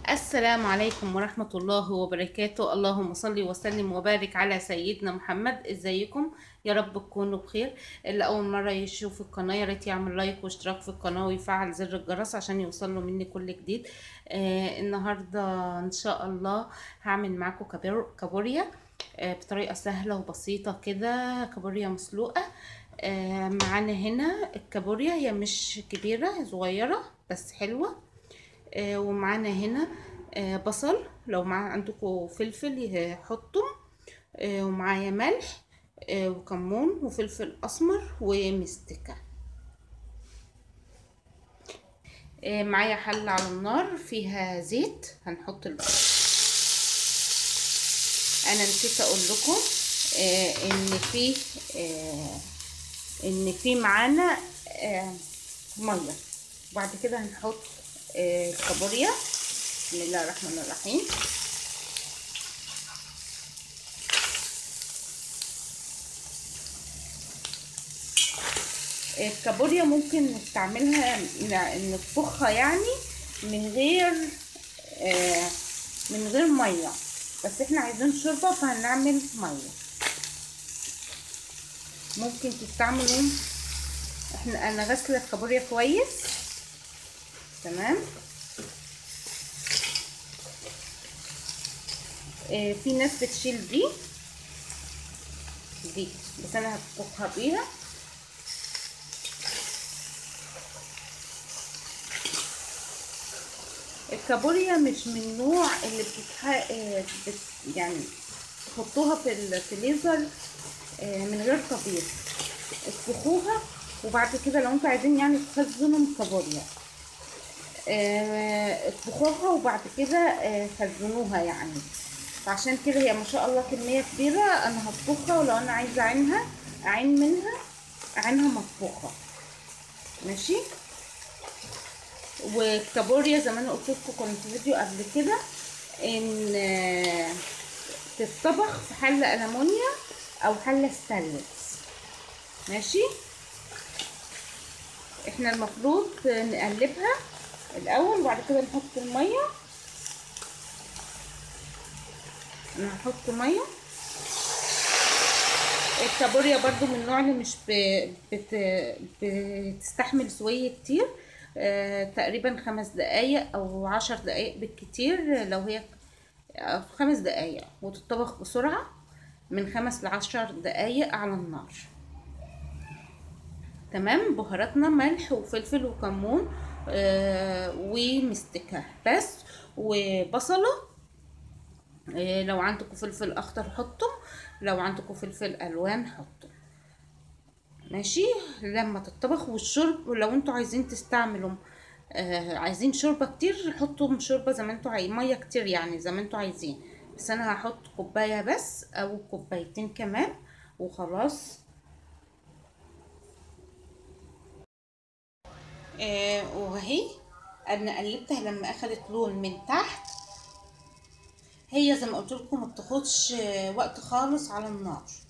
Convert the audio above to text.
السلام عليكم ورحمة الله وبركاته اللهم صل وسلم وبارك على سيدنا محمد ازيكم يا رب تكونوا بخير اللي اول مرة يشوف القناة يا ريت يعمل لايك واشتراك في القناة ويفعل زر الجرس عشان يوصله مني كل جديد آه النهاردة ان شاء الله هعمل معاكم كابور- كابوريا آه بطريقة سهلة وبسيطة كده كابوريا مسلوقة آه معانا هنا الكابوريا هي مش كبيرة صغيرة بس حلوة آه ومعانا هنا آه بصل لو مع عندكم فلفل حطوا آه ومعايا ملح آه وكمون وفلفل اسمر ومستكة آه معايا حلة على النار فيها زيت هنحط البصل انا نسيت اقول لكم آه ان في آه ان في معانا آه ميه وبعد كده هنحط آه كابوريا بسم الله الرحمن الرحيم الكابوريا ممكن نستعملها نطبخها يعني من غير آه من غير ميه بس احنا عايزين شوربه فهنعمل ميه ممكن تستعملوا احنا انا غسله الكابوريا كويس تمام آه في ناس بتشيل دي دي بس انا هطبخها بيها الكابوريا مش من النوع اللي بتتح... بت... يعني تحطوها في الفريزر من غير طبيخ اطبخوها وبعد كده لو انتوا عايزين يعني تخزنوا الكابوريا اطبخوها وبعد كده خزنوها يعني فعشان كده هي ما شاء الله كمية كبيرة انا هطبخها ولو انا عايزة اعينها اعين منها اعينها مطبوخة ماشي والكابوريا زي ما انا قلت لكم كنت في فيديو قبل كده ان تتطبخ في حله المونيا او حله ستانلس ماشي احنا المفروض نقلبها الاول وبعد كده نحط الميه انا هحط ميه الكابوريا برضو من النوع اللي مش بت... بتستحمل سوية كتير آه، تقريبا خمس دقايق او عشر دقايق بالكتير لو هي خمس دقايق وتطبخ بسرعة من خمس لعشر دقايق على النار تمام بهاراتنا ملح وفلفل وكمون آه ومستكة بس وبصلة آه لو عندكم فلفل اخضر حطوا لو عندكم فلفل الوان حطوا ماشي لما تطبخ والشرب ولو انتوا عايزين تستعملوا آه عايزين شوربه كتير حطوا شوربه زي ما انتوا عايزين ميه كتير يعني زي ما انتوا عايزين بس انا هحط كوبايه بس او كوبايتين كمان وخلاص آه وهي انا قلبتها لما اخدت لون من تحت هي زي ما قلت لكم ما بتاخدش وقت خالص على النار